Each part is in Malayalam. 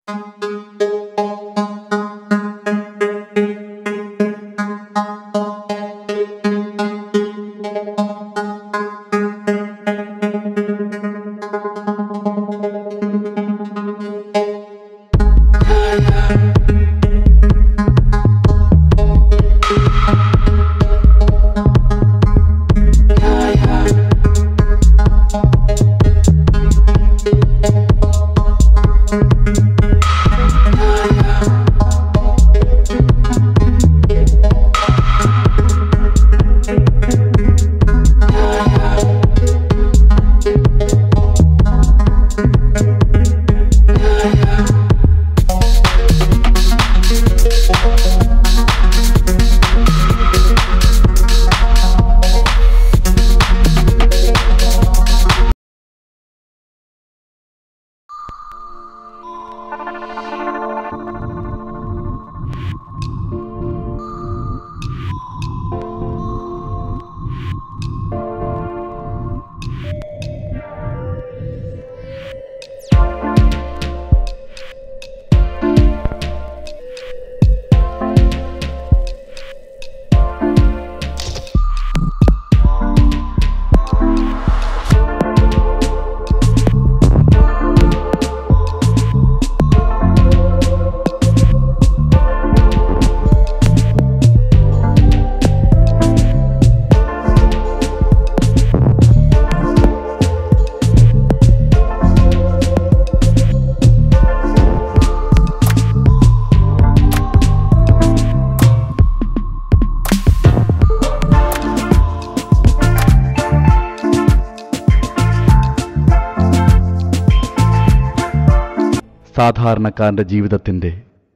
സാധാരണക്കാരന്റെ ജീവിതത്തിന്റെ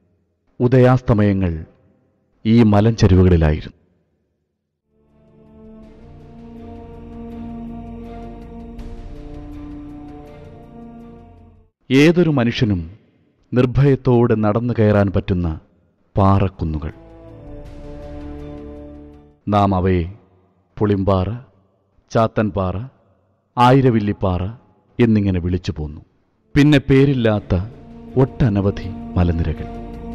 ഉദയാസ്തമയങ്ങൾ ഈ മലഞ്ചെരുവുകളിലായിരുന്നു ഏതൊരു മനുഷ്യനും നിർഭയത്തോടെ നടന്നു കയറാൻ പറ്റുന്ന പാറക്കുന്നുകൾ നാം അവയെ പുളിമ്പാറ ചാത്തൻപാറ ആയിരവില്ലിപ്പാറ എന്നിങ്ങനെ വിളിച്ചു പോന്നു പിന്നെ പേരില്ലാത്ത ഒട്ടനവധി മലനിരകൾ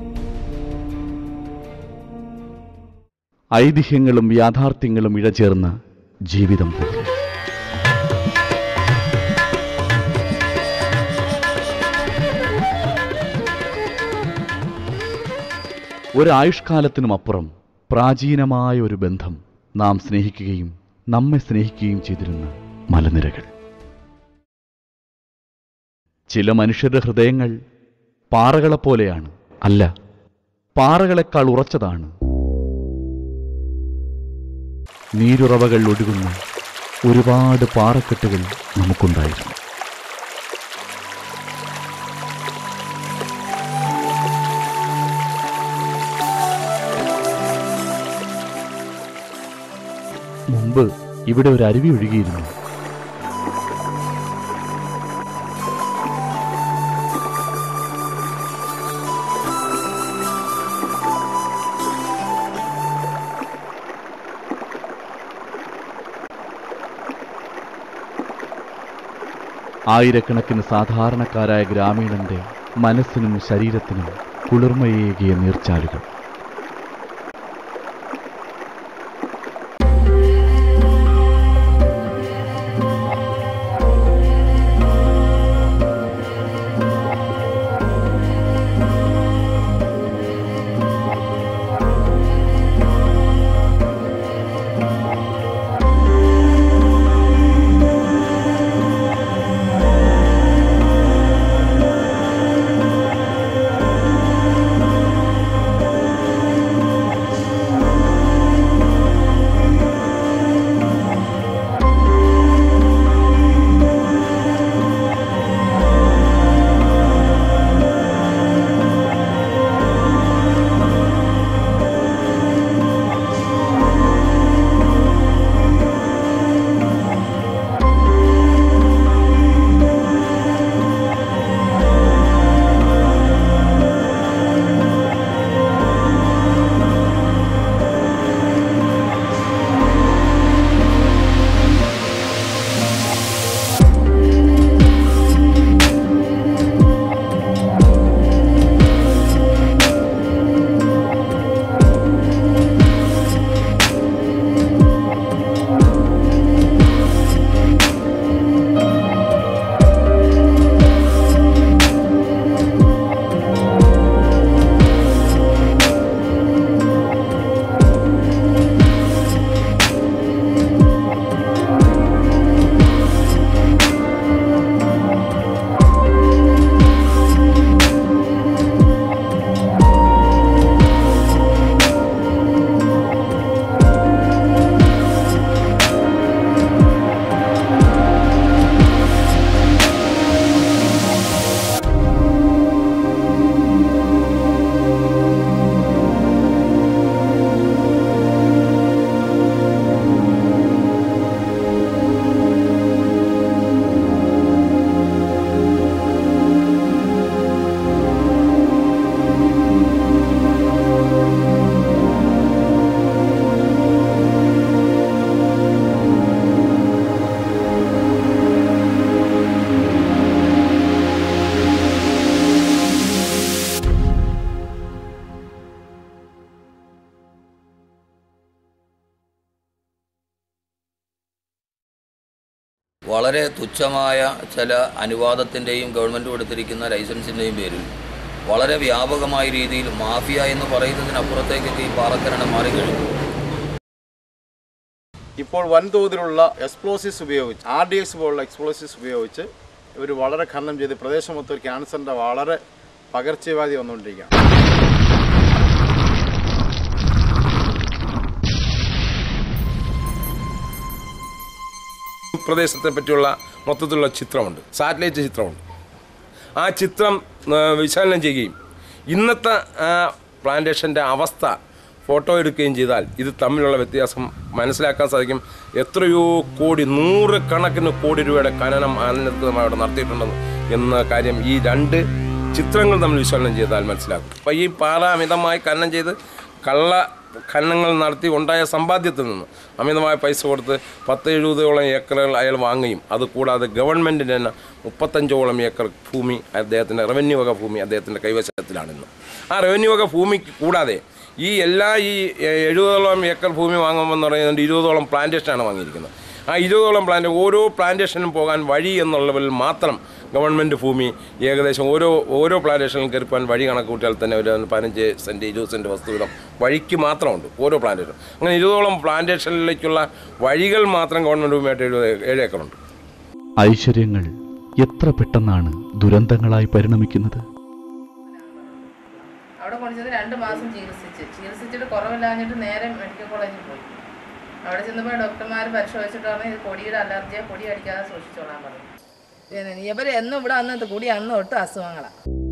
ഐതിഹ്യങ്ങളും യാഥാർത്ഥ്യങ്ങളും ഇഴചേർന്ന ജീവിതം പോലെ ഒരായുഷ്കാലത്തിനുമപ്പുറം പ്രാചീനമായ ഒരു ബന്ധം നാം സ്നേഹിക്കുകയും നമ്മെ സ്നേഹിക്കുകയും ചെയ്തിരുന്ന മലനിരകൾ ചില മനുഷ്യരുടെ ഹൃദയങ്ങൾ പാറകളെപ്പോലെയാണ് അല്ല പാറകളെക്കാൾ ഉറച്ചതാണ് നീരുറവകൾ ഒഴുകുന്ന ഒരുപാട് പാറക്കെട്ടുകൾ നമുക്കുണ്ടായിരുന്നു മുമ്പ് ഇവിടെ ഒരു അരുവി ഒഴുകിയിരുന്നു ആയിരക്കണക്കിന് സാധാരണക്കാരായ ഗ്രാമീണന്റെ മനസ്സിനും ശരീരത്തിനും കുളിർമയേകിയ നീർച്ചാലുകൾ വളരെ തുച്ഛമായ ചില അനുവാദത്തിൻ്റെയും ഗവൺമെൻറ് കൊടുത്തിരിക്കുന്ന ലൈസൻസിൻ്റെയും പേരിൽ വളരെ വ്യാപകമായ രീതിയിൽ മാഫിയ എന്ന് പറയുന്നതിനപ്പുറത്തേക്കൊക്കെ ഈ പാറക്കരണം മാറിക്കഴിഞ്ഞു ഇപ്പോൾ വൻതോതിലുള്ള എക്സ്പ്ലോസീവ്സ് ഉപയോഗിച്ച് ആർ ഡി എക്സ് പോലുള്ള എക്സ്പ്ലോസീവ്സ് ഉപയോഗിച്ച് ഇവർ വളരെ ഖനനം ചെയ്ത് പ്രദേശം മൊത്തം ഒരു ക്യാൻസറിൻ്റെ വളരെ പകർച്ചവ്യാധി വന്നുകൊണ്ടിരിക്കുകയാണ് പ്രദേശത്തെ പറ്റിയുള്ള മൊത്തത്തിലുള്ള ചിത്രമുണ്ട് സാറ്റലൈറ്റ് ചിത്രമുണ്ട് ആ ചിത്രം ആ, വിശകലനം ചെയ്യുകയും ഇന്നത്തെ ആ പ്ലാന്റേഷൻ്റെ അവസ്ഥ ഫോട്ടോ എടുക്കുകയും ചെയ്താൽ ഇത് തമ്മിലുള്ള വ്യത്യാസം മനസ്സിലാക്കാൻ സാധിക്കും എത്രയോ കോടി നൂറുകണക്കിന് കോടി രൂപയുടെ ഖനനം അതിനകത്ത് നമ്മൾ അവിടെ നടത്തിയിട്ടുണ്ടെന്ന് എന്ന കാര്യം ഈ രണ്ട് ചിത്രങ്ങൾ തമ്മിൽ വിശകലനം ചെയ്താൽ മനസ്സിലാക്കും അപ്പോൾ ഈ പാറ അമിതമായി ഖനനം ചെയ്ത് കള്ള ഖനനങ്ങൾ നടത്തി ഉണ്ടായ സമ്പാദ്യത്തിൽ നിന്ന് അമിതമായ പൈസ കൊടുത്ത് പത്ത് എഴുപതോളം ഏക്കറുകൾ അയാൾ വാങ്ങുകയും അത് കൂടാതെ ഗവൺമെൻറ്റിന് തന്നെ മുപ്പത്തഞ്ചോളം ഏക്കർ ഭൂമി അദ്ദേഹത്തിൻ്റെ റവന്യൂ വക ഭൂമി അദ്ദേഹത്തിൻ്റെ കൈവശത്തിലാണിന്ന് ആ റവന്യൂ വക ഭൂമി കൂടാതെ ഈ എല്ലാ ഈ എഴുപതോളം ഏക്കർ ഭൂമി വാങ്ങുമെന്ന് പറയുന്നത് ഇരുപതോളം പ്ലാന്റേഷനാണ് വാങ്ങിയിരിക്കുന്നത് ആ ഇരുപതോളം പ്ലാന്റ് ഓരോ പ്ലാന്റേഷനും പോകാൻ വഴി എന്നുള്ളതിൽ മാത്രം ഗവൺമെൻറ് ഭൂമി ഏകദേശം ഓരോ ഓരോ പ്ലാന്റേഷനിലും കയറിപ്പോകാൻ വഴി കണക്ക് കൂട്ടിയാൽ തന്നെ ഒരു പതിനഞ്ച് സെൻറ്റ് ഇരുപത് സെൻറ്റ് വസ്തു വീതം വഴിക്ക് മാത്രമുണ്ട് ഓരോ പ്ലാന്റേഷൻ അങ്ങനെ ഇരുപതോളം പ്ലാന്റേഷനിലേക്കുള്ള വഴികൾ മാത്രം ഗവൺമെൻറ് ഭൂമിയായിട്ട് എഴുപത് ഏഴ് ഏക്കറുണ്ട് ഐശ്വര്യങ്ങൾ എത്ര പെട്ടെന്നാണ് ദുരന്തങ്ങളായി പരിണമിക്കുന്നത് അവിടെ കൊണ്ടുചെന്ന് രണ്ട് മാസം ചികിത്സിച്ച് ചികിത്സിച്ചിട്ട് കുറവില്ലാഞ്ഞിട്ട് നേരെ മെഡിക്കൽ കോളേജിൽ പോയി അവിടെ ചെന്നപ്പോൾ ഡോക്ടർമാർ പരിശോധിച്ചിട്ട് പറഞ്ഞു ഇത് പൊടിയുടെ അലർജിയെ പൊടി അടിക്കാതെ സൂക്ഷിച്ചോളാൻ പറഞ്ഞു ഇവർ എന്നും ഇവിടെ അന്നത്തെ കൂടി അന്ന് തൊട്ട് അസുഖങ്ങളാണ്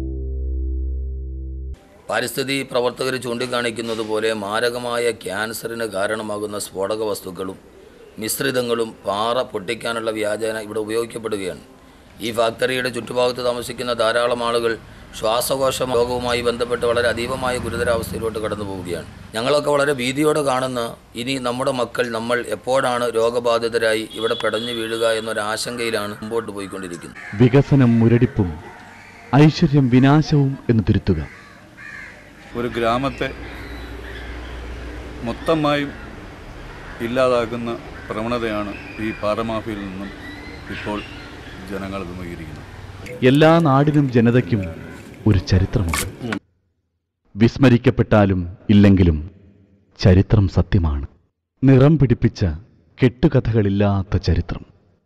പാരിസ്ഥിതി പ്രവർത്തകർ ചൂണ്ടിക്കാണിക്കുന്നത് പോലെ മാരകമായ ക്യാൻസറിന് കാരണമാകുന്ന സ്ഫോടക വസ്തുക്കളും മിശ്രിതങ്ങളും പാറ പൊട്ടിക്കാനുള്ള വ്യാജേന ഇവിടെ ഉപയോഗിക്കപ്പെടുകയാണ് ഈ ഫാക്ടറിയുടെ ചുറ്റുഭാഗത്ത് താമസിക്കുന്ന ധാരാളം ആളുകൾ ശ്വാസകോശ രോഗവുമായി ബന്ധപ്പെട്ട് വളരെ അതീവമായ ഗുരുതരാവസ്ഥയിലോട്ട് കടന്നു പോവുകയാണ് ഞങ്ങളൊക്കെ വളരെ ഭീതിയോടെ കാണുന്ന ഇനി നമ്മുടെ മക്കൾ നമ്മൾ എപ്പോഴാണ് രോഗബാധിതരായി ഇവിടെ പെടഞ്ഞു വീഴുക എന്നൊരാശങ്കയിലാണ് മുമ്പോട്ട് പോയിക്കൊണ്ടിരിക്കുന്നത് വികസനം മുരടിപ്പും ഐശ്വര്യം വിനാശവും എന്ന് തിരുത്തുക ഒരു ഗ്രാമത്തെ മൊത്തമായും ഇല്ലാതാക്കുന്ന പ്രവണതയാണ് ഈ പാറമാഫിയിൽ നിന്നും ഇപ്പോൾ ജനങ്ങൾ അഭിമുഖീകരിക്കുന്നത് എല്ലാ നാടിനും ജനതയ്ക്കും ഒരു ചരിത്രമുണ്ട് വിസ്മരിക്കപ്പെട്ടാലും ഇല്ലെങ്കിലും ചരിത്രം സത്യമാണ് നിറം പിടിപ്പിച്ച കെട്ടുകഥകളില്ലാത്ത ചരിത്രം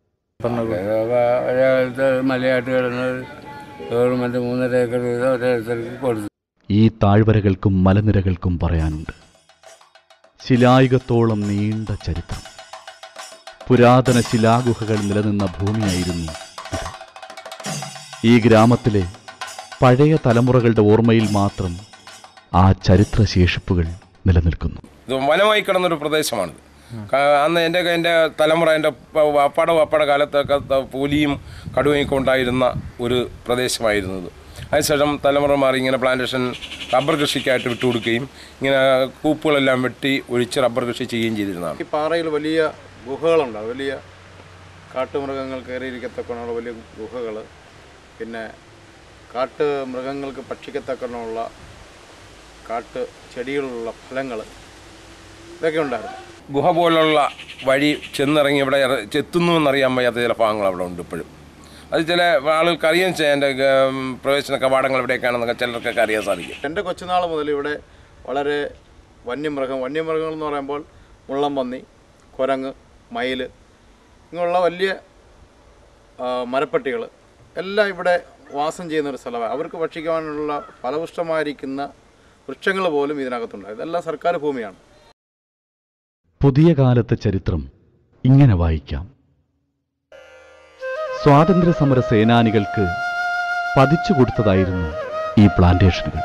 ഒരാളത്തെ മലയാട്ട് കിടന്നത് ഗവൺമെൻറ് മൂന്നര ഏക്കർ വീതം ഓരോരുത്തർക്ക് കൊടുത്തു ഈ താഴ്വരകൾക്കും മലനിരകൾക്കും പറയാനുണ്ട് ശിലായുഗത്തോളം നീണ്ട ചരിത്രം പുരാതന ശിലാഗുഹകൾ നിലനിന്ന ഭൂമിയായിരുന്നു ഇത് ഈ ഗ്രാമത്തിലെ പഴയ തലമുറകളുടെ ഓർമ്മയിൽ മാത്രം ആ ചരിത്രശേഷിപ്പുകൾ നിലനിൽക്കുന്നു ഇത് വനമായി കിടന്നൊരു പ്രദേശമാണിത് കാ- അന്ന് എൻ്റെ എൻ്റെ തലമുറ എൻ്റെ പ- വാപ്പാടെ വാപ്പാടെ കാലത്തൊക്കെ ത- പുലിയും കടുവയും ഒക്കെ ഉണ്ടായിരുന്ന ഒരു പ്രദേശമായിരുന്നത് അതിനുശേഷം തലമുറ മാറി ഇങ്ങനെ പ്ലാന്റേഷൻ റബ്ബർ കൃഷിക്കായിട്ട് വിട്ടുകൊടുക്കുകയും ഇങ്ങനെ കൂപ്പുകളെല്ലാം വെട്ടി ഒഴിച്ച് റബ്ബർ കൃഷി ചെയ്യുകയും ചെയ്തിരുന്നതാണ് ഈ പാറയിൽ വലിയ ഗുഹകളുണ്ട് വലിയ കാട്ടുമൃഗങ്ങൾ കയറിയിരിക്കത്തക്കണമുള്ള വലിയ ഗുഹകൾ പിന്നെ കാട്ട് മൃഗങ്ങൾക്ക് ഭക്ഷിക്കത്തക്കണമുള്ള കാട്ട് ചെടികളിലുള്ള ഫലങ്ങൾ ഇതൊക്കെ ഉണ്ടായിരുന്നു ഗുഹ പോലുള്ള വഴി ചെന്നിറങ്ങി ഇവിടെ ഇറ- ചെത്തുന്നു എന്നറിയാൻ വയ്യാത്ത ചില ഭാഗങ്ങൾ അവിടെ ഉണ്ട് ഇപ്പോഴും അത് ചില ആളുകൾക്ക് അറിയാൻ ചെയ്യാൻ എൻ്റെ പ്രവേശന കവാടങ്ങൾ എവിടെയൊക്കെയാണെന്നൊക്കെ ചിലർക്കൊക്കെ അറിയാൻ സാധിക്കും എൻ്റെ കൊച്ചുനാൾ മുതൽ ഇവിടെ വളരെ വന്യമൃഗം വന്യമൃഗങ്ങൾ എന്ന് പറയുമ്പോൾ മുള്ളംപന്നി കുരങ്ങ് മയിൽ ഇങ്ങനെയുള്ള വലിയ മരപ്പട്ടികൾ എല്ലാം ഇവിടെ വാസം ചെയ്യുന്ന ഒരു സ്ഥലമാണ് അവർക്ക് ഭക്ഷിക്കാനുള്ള ഫലപുഷ്ടമായിരിക്കുന്ന വൃക്ഷങ്ങൾ പോലും ഇതിനകത്തുണ്ട് ഇതെല്ലാം സർക്കാർ ഭൂമിയാണ് പുതിയ കാലത്തെ ചരിത്രം ഇങ്ങനെ വായിക്കാം സ്വാതന്ത്ര്യ സമര സേനാനികൾക്ക് പതിച്ചു കൊടുത്തതായിരുന്നു ഈ പ്ലാന്റേഷനുകൾ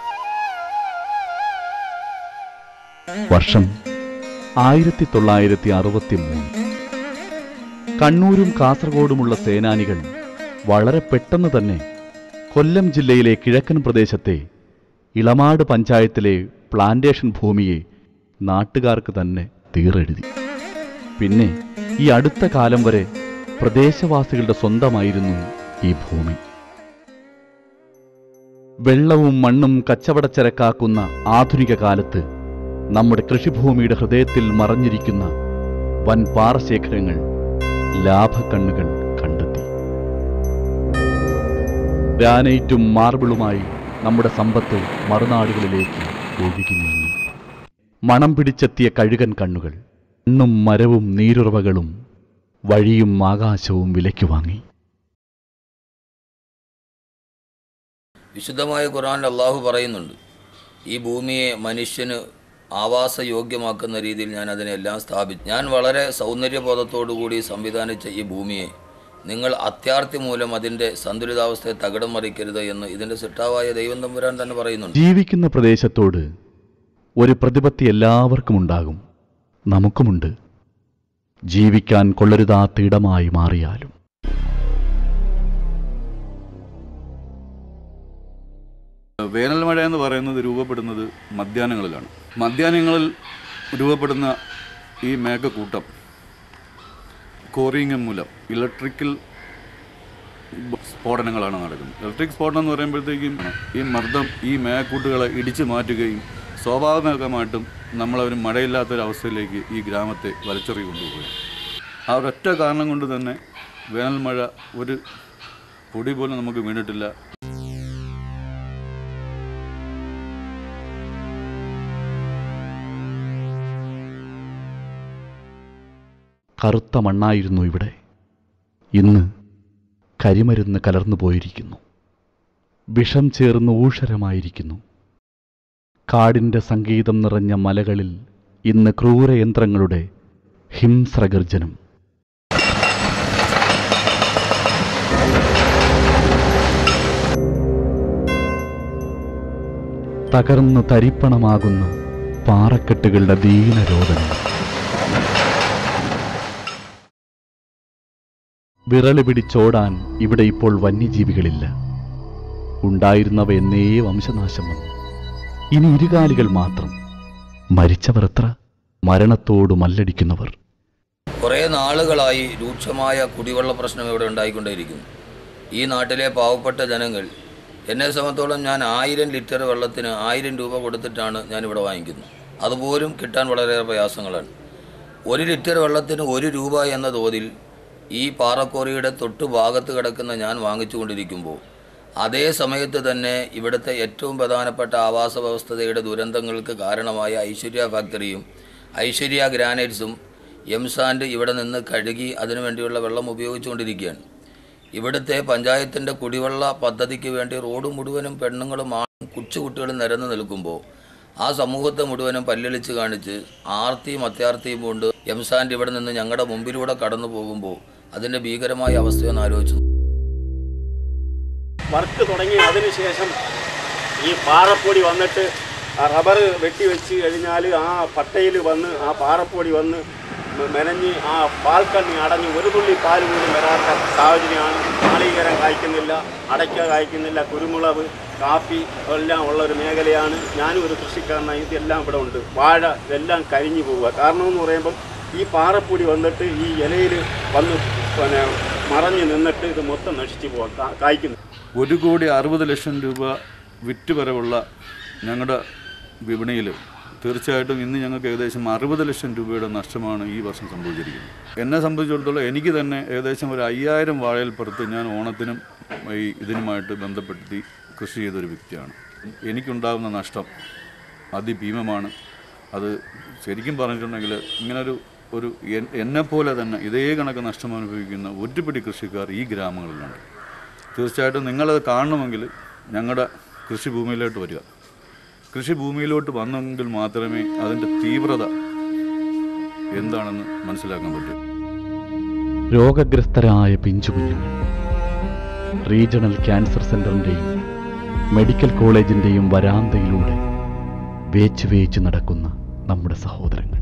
വർഷം ആയിരത്തി തൊള്ളായിരത്തി അറുപത്തി മൂന്ന് കണ്ണൂരും കാസർഗോഡുമുള്ള സേനാനികൾ വളരെ പെട്ടെന്ന് തന്നെ കൊല്ലം ജില്ലയിലെ കിഴക്കൻ പ്രദേശത്തെ ഇളമാട് പഞ്ചായത്തിലെ പ്ലാന്റേഷൻ ഭൂമിയെ നാട്ടുകാർക്ക് തന്നെ തീറെഴുതി പിന്നെ ഈ അടുത്ത കാലം വരെ പ്രദേശവാസികളുടെ സ്വന്തമായിരുന്നു ഈ ഭൂമി വെള്ളവും മണ്ണും കച്ചവടച്ചരക്കാക്കുന്ന ആധുനിക കാലത്ത് നമ്മുടെ കൃഷിഭൂമിയുടെ ഹൃദയത്തിൽ മറഞ്ഞിരിക്കുന്ന വൻ പാറശേഖരങ്ങൾ ലാഭക്കണ്ണുകൾ കണ്ടെത്തി ഗ്രാനൈറ്റും മാർബിളുമായി നമ്മുടെ സമ്പത്ത് മറുനാടുകളിലേക്ക് ഒഴുകി നീങ്ങി മണം പിടിച്ചെത്തിയ കഴുകൻ കണ്ണുകൾ മണ്ണും മരവും നീരുറവകളും വഴിയും ആകാശവും വിലയ്ക്ക് വാങ്ങി വിശുദ്ധമായ ഖുർആനിൽ അള്ളാഹു പറയുന്നുണ്ട് ഈ ഭൂമിയെ മനുഷ്യന് ആവാസയോഗ്യമാക്കുന്ന രീതിയിൽ ഞാൻ അതിനെല്ലാം സ്ഥാപിച്ചു ഞാൻ വളരെ സൗന്ദര്യബോധത്തോടുകൂടി സംവിധാനിച്ച ഈ ഭൂമിയെ നിങ്ങൾ അത്യാർത്ഥി മൂലം അതിൻ്റെ സന്തുലിതാവസ്ഥയെ തകിടം മറിക്കരുത് എന്ന് ഇതിൻ്റെ സിട്ടാവായ ദൈവം തമ്പുരാൻ തന്നെ പറയുന്നുണ്ട് ജീവിക്കുന്ന പ്രദേശത്തോട് ഒരു പ്രതിപത്തി എല്ലാവർക്കും ഉണ്ടാകും നമുക്കുമുണ്ട് ജീവിക്കാൻ കൊള്ളരുതാത്ത ഇടമായി മാറിയാലും വേനൽ മഴ എന്ന് പറയുന്നത് രൂപപ്പെടുന്നത് മധ്യാഹ്നങ്ങളിലാണ് മധ്യാഹ്നങ്ങളിൽ രൂപപ്പെടുന്ന ഈ മേഘക്കൂട്ടം കോറിങ് മൂലം ഇലക്ട്രിക്കൽ സ്ഫോടനങ്ങളാണ് നടക്കുന്നത് ഇലക്ട്രിക് സ്ഫോടനം എന്ന് പറയുമ്പോഴത്തേക്കും ഈ മർദ്ദം ഈ മേഘക്കൂട്ടുകളെ ഇടിച്ചു മാറ്റുകയും സ്വാഭാവികമായിട്ടും നമ്മളൊരു മഴയില്ലാത്തൊരവസ്ഥയിലേക്ക് ഈ ഗ്രാമത്തെ വലിച്ചെറി കൊണ്ടുപോകുകയും ആ ഒരൊറ്റ കാരണം കൊണ്ട് തന്നെ വേനൽ മഴ ഒരു പൊടി പോലും നമുക്ക് വീണിട്ടില്ല കറുത്ത മണ്ണായിരുന്നു ഇവിടെ ഇന്ന് കരിമരുന്ന് കലർന്നു പോയിരിക്കുന്നു വിഷം ചേർന്ന് ഊഷരമായിരിക്കുന്നു കാടിൻ്റെ സംഗീതം നിറഞ്ഞ മലകളിൽ ഇന്ന് ക്രൂരയന്ത്രങ്ങളുടെ ഹിംസ്രഗർജനം തകർന്നു തരിപ്പണമാകുന്ന പാറക്കെട്ടുകളുടെ ദീനരോദനം വിരളി പിടിച്ചോടാൻ ഇവിടെ ഇപ്പോൾ വന്യജീവികളില്ല ഉണ്ടായിരുന്നവ എന്നേ വംശനാശം വന്നു ഇനി ഇരുകാലികൾ മാത്രം മരിച്ചവർ എത്ര മരണത്തോട് മല്ലടിക്കുന്നവർ കുറേ നാളുകളായി രൂക്ഷമായ കുടിവെള്ള പ്രശ്നം ഇവിടെ ഉണ്ടായിക്കൊണ്ടേയിരിക്കുന്നു ഈ നാട്ടിലെ പാവപ്പെട്ട ജനങ്ങൾ എന്നെ സംബന്ധിച്ചോളം ഞാൻ ആയിരം ലിറ്റർ വെള്ളത്തിന് ആയിരം രൂപ കൊടുത്തിട്ടാണ് ഞാനിവിടെ വാങ്ങിക്കുന്നത് അതുപോലും കിട്ടാൻ വളരെയേറെ പ്രയാസങ്ങളാണ് ഒരു ലിറ്റർ വെള്ളത്തിന് ഒരു രൂപ എന്ന തോതിൽ ഈ പാറക്കോറിയുടെ തൊട്ടു ഭാഗത്ത് കിടക്കുന്ന ഞാൻ വാങ്ങിച്ചു കൊണ്ടിരിക്കുമ്പോൾ അതേ സമയത്ത് തന്നെ ഇവിടുത്തെ ഏറ്റവും പ്രധാനപ്പെട്ട ആവാസ വ്യവസ്ഥതയുടെ ദുരന്തങ്ങൾക്ക് കാരണമായ ഐശ്വര്യ ഫാക്ടറിയും ഐശ്വര്യ ഗ്രാനൈറ്റ്സും എംസാൻഡ് ഇവിടെ നിന്ന് കഴുകി അതിനുവേണ്ടിയുള്ള വെള്ളം ഉപയോഗിച്ചുകൊണ്ടിരിക്കുകയാണ് ഇവിടുത്തെ പഞ്ചായത്തിൻ്റെ കുടിവെള്ള പദ്ധതിക്ക് വേണ്ടി റോഡ് മുഴുവനും പെണ്ണുങ്ങളും ആണും കൊച്ചുകുട്ടികളും നിരന്ന് നിൽക്കുമ്പോൾ ആ സമൂഹത്തെ മുഴുവനും പല്ലളിച്ച് കാണിച്ച് ആർത്തിയും അത്യാർത്തിയും കൊണ്ട് എംസാൻഡ് ഇവിടെ നിന്ന് ഞങ്ങളുടെ മുമ്പിലൂടെ കടന്നു പോകുമ്പോൾ അതിൻ്റെ ഭീകരമായ അവസ്ഥയൊന്ന് ആലോചിച്ചു വർക്ക് തുടങ്ങി അതിനുശേഷം ഈ പാറപ്പൊടി വന്നിട്ട് ആ റബ്ബർ വെട്ടി വെച്ച് കഴിഞ്ഞാൽ ആ പട്ടയിൽ വന്ന് ആ പാറപ്പൊടി വന്ന് മെ- മെനഞ്ഞ് ആ പാൽക്കണ്ണി അടഞ്ഞ് ഒരു തുള്ളി പാൽ പോലും വരാത്ത സാഹചര്യമാണ് നാളികേരം കായ്ക്കുന്നില്ല അടയ്ക്ക കായ്ക്കുന്നില്ല കുരുമുളക് കാപ്പി എല്ലാം ഉള്ള ഒരു മേഖലയാണ് ഞാനും ഒരു കൃഷിക്കാരനായി ഇതെല്ലാം ഇവിടെ ഉണ്ട് വാഴ ഇതെല്ലാം കരിഞ്ഞു പോവുക കാരണം എന്ന് പറയുമ്പം ഈ പാറപ്പൊടി വന്നിട്ട് ഈ ഇലയിൽ വന്ന് പിന്നെ മറഞ്ഞു നിന്നിട്ട് ഇത് മൊത്തം നശിച്ചു പോകാം കാ- കായ്ക്കുന്നു ഒരു കോടി അറുപത് ലക്ഷം രൂപ വിറ്റുവരവുള്ള ഞങ്ങളുടെ വിപണിയിൽ തീർച്ചയായിട്ടും ഇന്ന് ഞങ്ങൾക്ക് ഏകദേശം അറുപത് ലക്ഷം രൂപയുടെ നഷ്ടമാണ് ഈ വർഷം സംഭവിച്ചിരിക്കുന്നത് എന്നെ സംബന്ധിച്ചിടത്തോളം എനിക്ക് തന്നെ ഏകദേശം ഒരു അയ്യായിരം വാഴയിൽ പുറത്ത് ഞാൻ ഓണത്തിനും ഈ ഇതിനുമായിട്ട് ബന്ധപ്പെടുത്തി കൃഷി ചെയ്തൊരു വ്യക്തിയാണ് എനിക്കുണ്ടാകുന്ന നഷ്ടം അതിഭീമമാണ് അത് ശരിക്കും പറഞ്ഞിട്ടുണ്ടെങ്കിൽ ഇങ്ങനൊരു ഒരു എൻ- എന്നെപ്പോലെ തന്നെ ഇതേ കണക്ക് നഷ്ടം അനുഭവിക്കുന്ന ഒരുപിടി കൃഷിക്കാർ ഈ ഗ്രാമങ്ങളിലുണ്ട് തീർച്ചയായിട്ടും നിങ്ങളത് കാണണമെങ്കിൽ ഞങ്ങളുടെ കൃഷിഭൂമിയിലോട്ട് വരിക കൃഷിഭൂമിയിലോട്ട് വന്നെങ്കിൽ മാത്രമേ അതിൻ്റെ തീവ്രത എന്താണെന്ന് മനസ്സിലാക്കാൻ പറ്റൂ രോഗഗ്രസ്തരായ പിഞ്ചുകുഞ്ഞുങ്ങൾ റീജിയണൽ ക്യാൻസർ സെന്ററിന്റെയും മെഡിക്കൽ കോളേജിന്റെയും വരാന്തയിലൂടെ വേച്ച് വേച്ച് നടക്കുന്ന നമ്മുടെ സഹോദരങ്ങൾ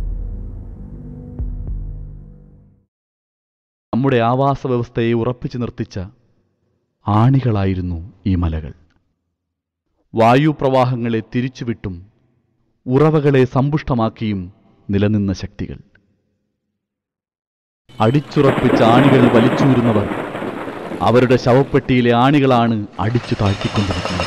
നമ്മുടെ ആവാസ വ്യവസ്ഥയെ ഉറപ്പിച്ചു നിർത്തിച്ച ആണികളായിരുന്നു ഈ മലകൾ വായുപ്രവാഹങ്ങളെ തിരിച്ചുവിട്ടും ഉറവകളെ സമ്പുഷ്ടമാക്കിയും നിലനിന്ന ശക്തികൾ അടിച്ചുറപ്പിച്ച ആണികൾ വലിച്ചൂരുന്നവർ അവരുടെ ശവപ്പെട്ടിയിലെ ആണികളാണ് അടിച്ചു താഴ്ത്തിക്കൊണ്ടിരിക്കുന്നത്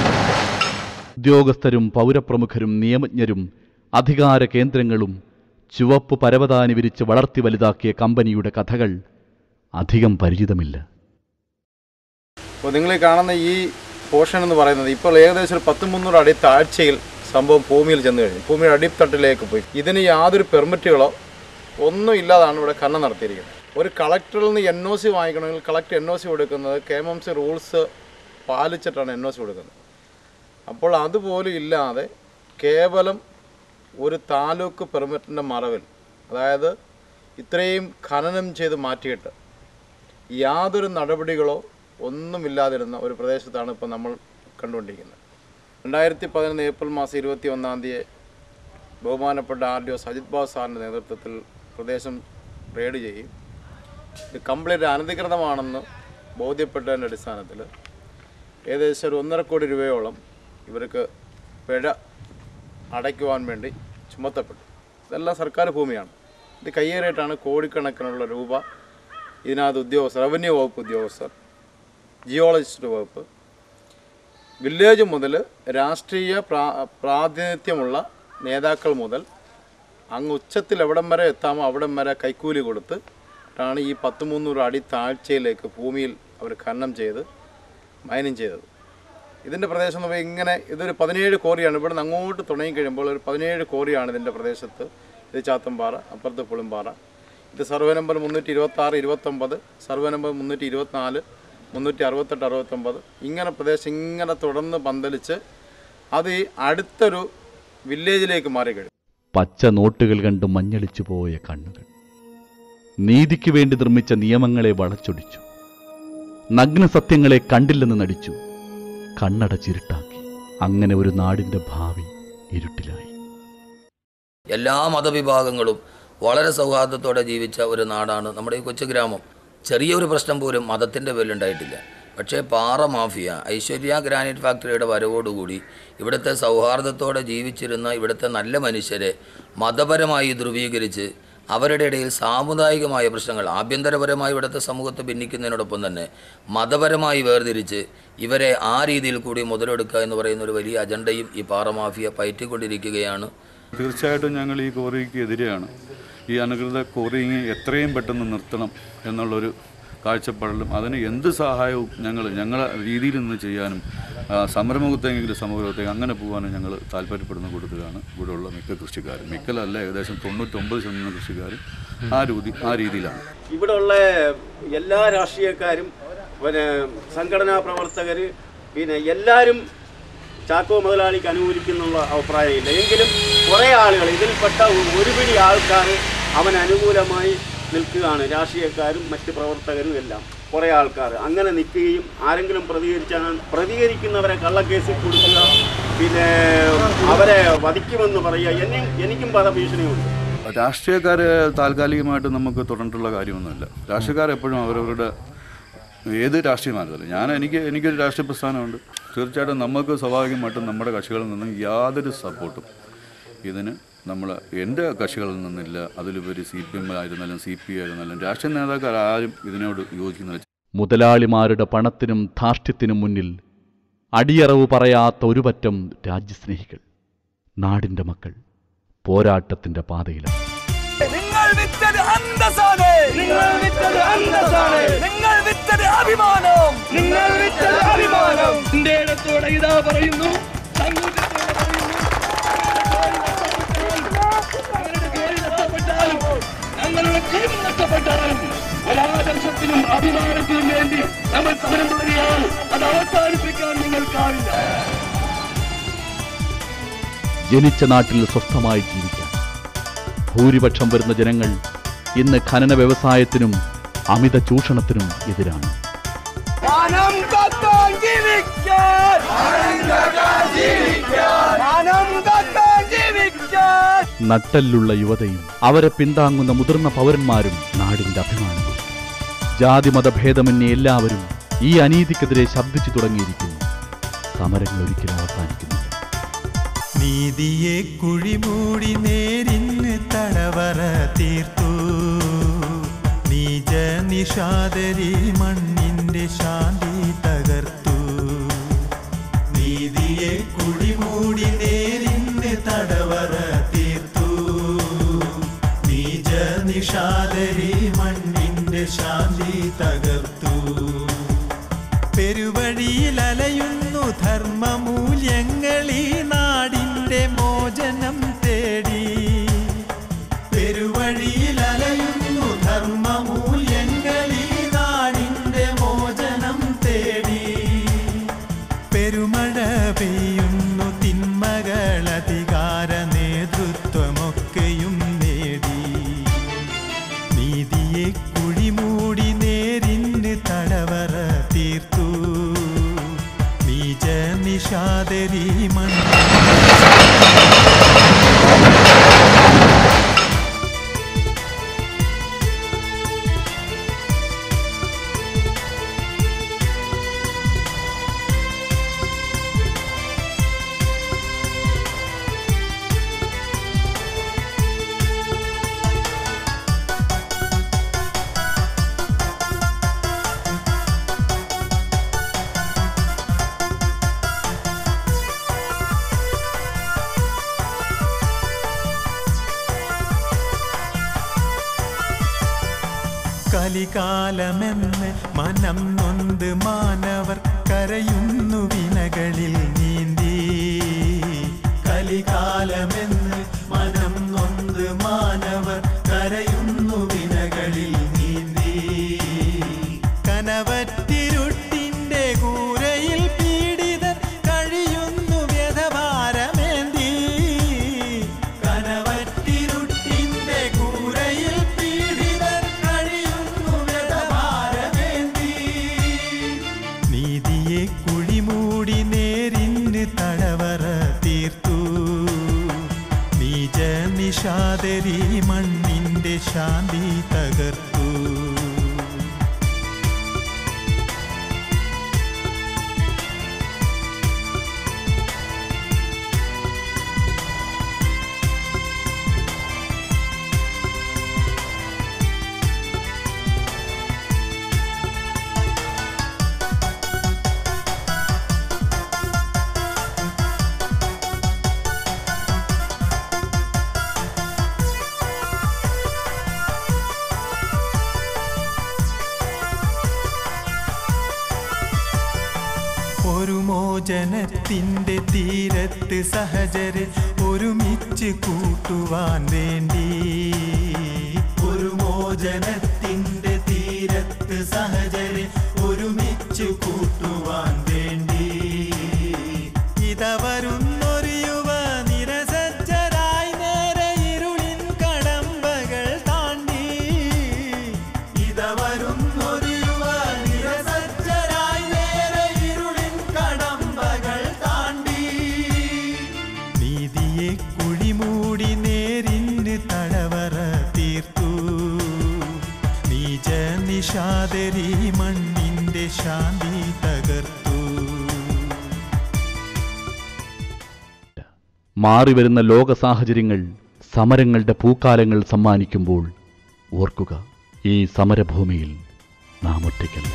ഉദ്യോഗസ്ഥരും പൗരപ്രമുഖരും നിയമജ്ഞരും അധികാര കേന്ദ്രങ്ങളും ചുവപ്പ് പരവതാനി വിരിച്ച് വളർത്തി വലുതാക്കിയ കമ്പനിയുടെ കഥകൾ അധികം പരിചിതമില്ല അപ്പോൾ നിങ്ങൾ ഈ കാണുന്ന ഈ പോർഷൻ എന്ന് പറയുന്നത് ഇപ്പോൾ ഏകദേശം ഒരു പത്ത് മുന്നൂറ് അടി താഴ്ചയിൽ സംഭവം ഭൂമിയിൽ ചെന്ന് കഴിഞ്ഞു ഭൂമിയുടെ അടിത്തട്ടിലേക്ക് പോയി ഇതിന് യാതൊരു പെർമിറ്റുകളോ ഒന്നും ഇല്ലാതാണ് ഇവിടെ ഖനനം നടത്തിയിരിക്കുന്നത് ഒരു കളക്ടറിൽ നിന്ന് എൻ ഒ സി വാങ്ങിക്കണമെങ്കിൽ കളക്ടർ എൻ ഒ സി കൊടുക്കുന്നത് K M M C rules പാലിച്ചിട്ടാണ് എൻ ഒ സി കൊടുക്കുന്നത് അപ്പോൾ അതുപോലും ഇല്ലാതെ കേവലം ഒരു താലൂക്ക് പെർമിറ്റിൻ്റെ മറവിൽ അതായത് ഇത്രയും ഖനനം ചെയ്ത് മാറ്റിയിട്ട് യാതൊരു നടപടികളോ ഒന്നുമില്ലാതിരുന്ന ഒരു പ്രദേശത്താണ് ഇപ്പോൾ നമ്മൾ കണ്ടുകൊണ്ടിരിക്കുന്നത് രണ്ടായിരത്തി പതിനൊന്ന് ഏപ്രിൽ മാസം ഇരുപത്തി ഒന്നാം തീയതി ബഹുമാനപ്പെട്ട R D O Sajith Babu സാറിൻ്റെ നേതൃത്വത്തിൽ പ്രദേശം റെയ്ഡ് ചെയ്യും ഇത് കംപ്ലീറ്റ് അനധികൃതമാണെന്ന് ബോധ്യപ്പെട്ടതിൻ്റെ അടിസ്ഥാനത്തിൽ ഏകദേശം ഒരു ഒന്നര കോടി രൂപയോളം ഇവർക്ക് പിഴ അടയ്ക്കുവാൻ വേണ്ടി ചുമത്തപ്പെട്ടു ഇതെല്ലാം സർക്കാർ ഭൂമിയാണ് ഇത് കയ്യേറിയിട്ടാണ് കോടിക്കണക്കിനുള്ള രൂപ ഇതിനകത്ത് ഉദ്യോഗസ്ഥർ റവന്യൂ വകുപ്പ് ഉദ്യോഗസ്ഥർ ജിയോളജിസ്റ്റ് വകുപ്പ് വില്ലേജ് മുതൽ രാഷ്ട്രീയ പ്രാ പ്രാതിനിധ്യമുള്ള നേതാക്കൾ മുതൽ അങ്ങ് ഉച്ചത്തിൽ എവിടം വരെ എത്താമോ അവിടം വരെ കൈക്കൂലി കൊടുത്ത് ാണ് ഈ പത്ത് മുന്നൂറ് അടി താഴ്ചയിലേക്ക് ഭൂമിയിൽ അവർ ഖനനം ചെയ്ത് മൈനിങ് ചെയ്തത് ഇതിൻ്റെ പ്രദേശം എന്ന് പറയുമ്പോൾ ഇങ്ങനെ ഇതൊരു പതിനേഴ് കോറിയാണ് ഇവിടെ നിന്ന് അങ്ങോട്ട് തുടങ്ങി കഴിയുമ്പോൾ ഒരു പതിനേഴ് കോറിയാണ് ഇതിൻ്റെ പ്രദേശത്ത് ഇത് ചാത്തമ്പാറ അപ്പുറത്ത് പുളിമ്പാറ ഇത് സർവേ നമ്പർ മുന്നൂറ്റി ഇരുപത്താറ് ഇരുപത്തൊമ്പത് സർവേ നമ്പർ മുന്നൂറ്റി ഇരുപത്തിനാല് മുന്നൂറ്റി അറുപത്തെട്ട് അറുപത്തൊമ്പത് ഇങ്ങനെ പ്രദേശം ഇങ്ങനെ തുടർന്ന് പന്തലിച്ച് അത് ഈ അടുത്തൊരു വില്ലേജിലേക്ക് മാറിക്കഴിഞ്ഞു പച്ച നോട്ടുകൾ കണ്ട് മഞ്ഞളിച്ചു പോയ കണ്ണുകൾ നീതിക്ക് വേണ്ടി നിർമ്മിച്ച നിയമങ്ങളെ വളച്ചൊടിച്ചു നഗ്ന സത്യങ്ങളെ കണ്ടില്ലെന്ന് നടിച്ചു കണ്ണടച്ചിരുട്ടാക്കി അങ്ങനെ ഒരു നാടിൻ്റെ ഭാവി ഇരുട്ടിലായി എല്ലാ മതവിഭാഗങ്ങളും വളരെ സൗഹാർദ്ദത്തോടെ ജീവിച്ച ഒരു നാടാണ് നമ്മുടെ ഈ കൊച്ചു ഗ്രാമം ചെറിയൊരു പ്രശ്നം പോലും മതത്തിൻ്റെ പേരിലുണ്ടായിട്ടില്ല പക്ഷേ പാറ മാഫിയ ഐശ്വര്യ ഗ്രാനൈറ്റ് ഫാക്ടറിയുടെ വരവോടുകൂടി ഇവിടുത്തെ സൗഹാർദ്ദത്തോടെ ജീവിച്ചിരുന്ന ഇവിടുത്തെ നല്ല മനുഷ്യരെ മതപരമായി ധ്രുവീകരിച്ച് അവരുടെ ഇടയിൽ സാമുദായികമായ പ്രശ്നങ്ങൾ ആഭ്യന്തരപരമായി ഇവിടുത്തെ സമൂഹത്തെ ഭിന്നിക്കുന്നതിനോടൊപ്പം തന്നെ മതപരമായി വേർതിരിച്ച് ഇവരെ ആ രീതിയിൽ കൂടി മുതലെടുക്കുക എന്ന് പറയുന്ന ഒരു വലിയ അജണ്ടയും ഈ പാറ മാഫിയ പയറ്റിക്കൊണ്ടിരിക്കുകയാണ് തീർച്ചയായിട്ടും ഞങ്ങൾ ഈ കോറിക്ക് എതിരെയാണ് ഈ അനധികൃത കോറിങ് എത്രയും പെട്ടെന്ന് നിർത്തണം എന്നുള്ളൊരു കാഴ്ചപ്പാടിലും അതിന് എന്ത് സഹായവും ഞങ്ങൾ ഞങ്ങളെ രീതിയിൽ നിന്ന് ചെയ്യാനും ആ, സമരമുഖത്തെങ്കിലും സമൂഹത്തേക്ക് അങ്ങനെ പോകാനും ഞങ്ങൾ താല്പര്യപ്പെടുന്ന കൂട്ടത്തിലാണ് ഇവിടെയുള്ള മിക്ക കൃഷിക്കാരും മിക്കലല്ല ഏകദേശം തൊണ്ണൂറ്റൊമ്പത് ശതമാനം കൃഷിക്കാരും ആ രീതി ആ രീതിയിലാണ് ഇവിടെയുള്ള എല്ലാ രാഷ്ട്രീയക്കാരും പിന്നെ സംഘടനാ പ്രവർത്തകർ പിന്നെ എല്ലാവരും ചാക്കോ മുതലാളിക്ക് അനുകൂലിക്കുന്നുള്ള അഭിപ്രായമില്ല എങ്കിലും കുറേ ആളുകൾ ഇതിൽപ്പെട്ട ഒരു പിടി ആൾക്കാർ അവൻ അനുകൂലമായി നിൽക്കുകയാണ് രാഷ്ട്രീയക്കാരും മറ്റ് പ്രവർത്തകരും എല്ലാം കുറേ ആൾക്കാർ അങ്ങനെ നിൽക്കുകയും ആരെങ്കിലും പ്രതികരിച്ചാൽ പ്രതികരിക്കുന്നവരെ കള്ളക്കേസിൽ കൊടുക്കുക പിന്നെ അവരെ വധിക്കുമെന്ന് പറയുക എന്നെ എനിക്കും പദഭീഷണിയുണ്ട് രാഷ്ട്രീയക്കാർ താൽക്കാലികമായിട്ട് നമുക്ക് തുടർന്നിട്ടുള്ള കാര്യമൊന്നുമില്ല രാഷ്ട്രീയക്കാർ എപ്പോഴും അവരവരുടെ ഏത് രാഷ്ട്രീയമായിരുന്നല്ലോ ഞാൻ എനിക്ക് എനിക്കൊരു രാഷ്ട്രീയ പ്രസ്ഥാനമുണ്ട് തീർച്ചയായിട്ടും നമുക്ക് സ്വാഭാവികമായിട്ടും നമ്മുടെ കക്ഷികളിൽ നിന്നും യാതൊരു സപ്പോർട്ടും ഇതിന് നമ്മൾ എൻ്റെ കക്ഷികളിൽ നിന്നില്ല അതിലുപരി സി പി എം ആയിരുന്നാലും സി പി ആയിരുന്നാലും രാഷ്ട്രീയ നേതാക്കൾ ആരും ഇതിനോട് യോജിക്കുന്നില്ല മുതലാളിമാരുടെ പണത്തിനും ധാർഷ്ട്യത്തിനും മുന്നിൽ അടിയറവ് പറയാത്ത ഒരു പറ്റം രാജ്യസ്നേഹികൾ നാടിൻ്റെ മക്കൾ പോരാട്ടത്തിൻ്റെ പാതയിലാണ് നിങ്ങൾ വിറ്റത് അന്തസ്സാണ് നിങ്ങൾ വിറ്റത് അന്തസ്സാണ് നിങ്ങൾ വിറ്റത് അഭിമാനം നിങ്ങൾ വിറ്റത് അഭിമാനം എന്റെ ഇടത്തോടെ ഇതാ പറയുന്നു സങ്കോചത്തോടെ പറയുന്നു ഞങ്ങളുടെ പേര് നഷ്ടപ്പെട്ടാലും ഞങ്ങളുടെ ജീവൻ നഷ്ടപ്പെട്ടാലും ഒരാദർശത്തിനും അഭിമാനത്തിനും വേണ്ടി നമ്മൾ സമരം തുടങ്ങിയാൽ അത് അവസാനിപ്പിക്കാൻ നിങ്ങൾക്കാവില്ല ജനിച്ച നാട്ടിൽ സ്വസ്ഥമായി ജീവിക്കാൻ ഭൂരിപക്ഷം വരുന്ന ജനങ്ങൾ ഇന്ന് ഖനന വ്യവസായത്തിനും അമിത ചൂഷണത്തിനും എതിരാണ് മാനം കാക്കാൻ ജീവിക്കാൻ മാനം കാക്കാൻ ജീവിക്കാൻ നട്ടല്ലുള്ള യുവതയും അവരെ പിന്താങ്ങുന്ന മുതിർന്ന പൗരന്മാരും നാടിന്റെ അഭിമാനമാണ് ജാതിമത ഭേദമന്യേ എല്ലാവരും ഈ അനീതിക്കെതിരെ ശബ്ദിച്ചു തുടങ്ങിയിരിക്കുന്നു സമരങ്ങൾ ഒരിക്കലും അവസാനിക്കുന്നില്ല നീതിയെ കുഴിമൂടി നേരിന്ന് തടവറ തീർത്തു നീജ നിഷാദരി മണ്ണിന്റെ ശാന്തി തകർത്തു നീതിയെ കുഴിമൂടി നേരിന്ന് തടവറ തീർത്തു പെരുമഴ പെയ്യുന്നു തിന്മകളധികാര നേതൃത്വമൊക്കെയും നേടി നീതിയെ കുഴിമൂടി നേരിന് തടവറ തീർത്തു നീജ നിഷാദരി മണ്ണ കലികാലമെന്ന് മനം നൊന്ത് മാനവർ കരയുന്നു വിനകളിൽ നീന്തി കലികാലമെന്ന് മനം നൊന്ത് മാനവർ കരയുന്നു വിനകളിൽ നീന്തി കനവറ്റിരുട്ടിന്റെ കൂരയിൽ പീഡിതർ കഴിയുന്നു വ്യധഭാരമേന്തി കനവറ്റിരുട്ടിന്റെ കൂരയിൽ പീഡിതർ കഴിയുന്നു വ്യധഭാരമേന്തി നീതിയെ കുഴിമൂടി നേരിന് തടവറ തീർത്തു നീജ നിഷാദരി മണ്ണിന്റെ ശാന്തി തകർത്തു ഒരു മോചനത്തിന്റെ തീരത്ത് സഹചര് ഒരുമിച്ച് കൂട്ടുവാൻ വേണ്ടി ഒരു മോചനത്തിന്റെ തീരത്ത് സഹചര് ഒരുമിച്ച് കൂട്ടുവാൻ വേണ്ടി ഇത വരുന്നൊരു യുവ നിരസജ്ജരായി നേരെ ഇരുളിൻ കടമ്പകൾ താണ്ടി ഇത വരുന്നൊരു യുവ നിരസജ്ജരായി നേരെ ഇരുളിൻ കടമ്പകൾ താണ്ടി നീതിയെ കുഴിമൂടി നേരിന് തടവറ തീർത്തു നീജ നിഷാദരി മണ്ണിന്റെ ശാന്തി തകർത്തു മാറിവരുന്ന ലോക സാഹചര്യങ്ങൾ സമരങ്ങളുടെ പൂക്കാലങ്ങൾ സമ്മാനിക്കുമ്പോൾ ഓർക്കുക ഈ സമരഭൂമിയിൽ നാം ഒറ്റയ്ക്കല്ല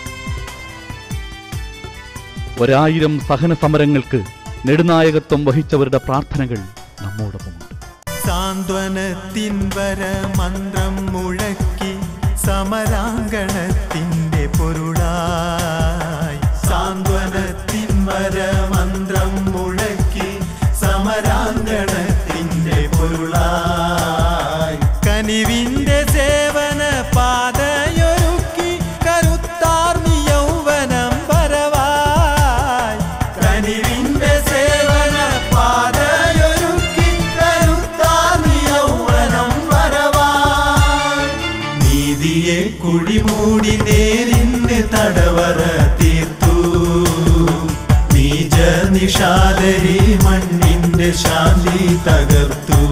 ഒരായിരം സഹന സമരങ്ങൾക്ക് നെടുനായകത്വം വഹിച്ചവരുടെ പ്രാർത്ഥനകൾ നമ്മോടൊപ്പമുണ്ട് സാന്ത്വനത്തിൻ വര മന്ത്രം മുഴക്കി സമരാങ്കണത്തിന്റെ പൊരുളായി സാന്ത്വനത്തിൻ വര മന്ത്രം മുഴക്കി സമരാങ്കണത്തിന്റെ പൊരുളായി കനിവിന്റെ സേവന പാതയൊരുക്കി കരുത്താർന്നി യൗവനം വരവായി കനിവിന്റെ സേവന പാതയൊരുക്കി കരുത്താർന്നി യൗവനം വരവായി നീതിയെ കുഴിമൂടി നേരിന്ന് തടവറ തീർത്തു നീജ നിഷാദരി മണ്ണിന്റെ ശാന്തി തകർത്തു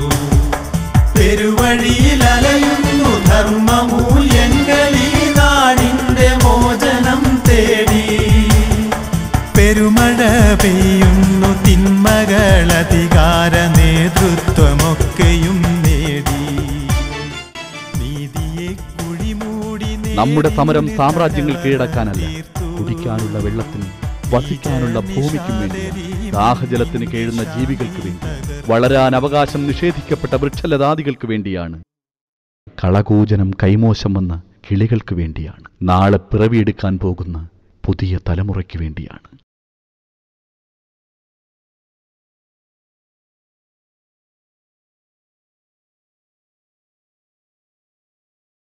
പെരുവഴിയിൽ അലയുന്നു ധർമ്മമൂല്യങ്ങളീ നാടിന്റെ മോചനം തേടി പെരുമഴ പെയ്യുന്നു തിന്മകൾ അധികാര നേതൃത്വമൊക്കെയും നേടി നീതിയെ കുഴിമൂടി നമ്മുടെ സമരം സാമ്രാജ്യങ്ങൾ കീഴടക്കാനല്ല കുടിക്കാനുള്ള വെള്ളത്തിനും വസിക്കാനുള്ള ഭൂമിക്കും വേണ്ടി ദാഹജലത്തിന് കേഴുന്ന ജീവികൾക്ക് വേണ്ടി വളരാൻ അവകാശം നിഷേധിക്കപ്പെട്ട വൃക്ഷലതാദികൾക്ക് വേണ്ടിയാണ് കളകൂജനം കൈമോശം വന്ന കിളികൾക്ക് വേണ്ടിയാണ് നാളെ പിറവിയെടുക്കാൻ പോകുന്ന പുതിയ തലമുറയ്ക്ക് വേണ്ടിയാണ്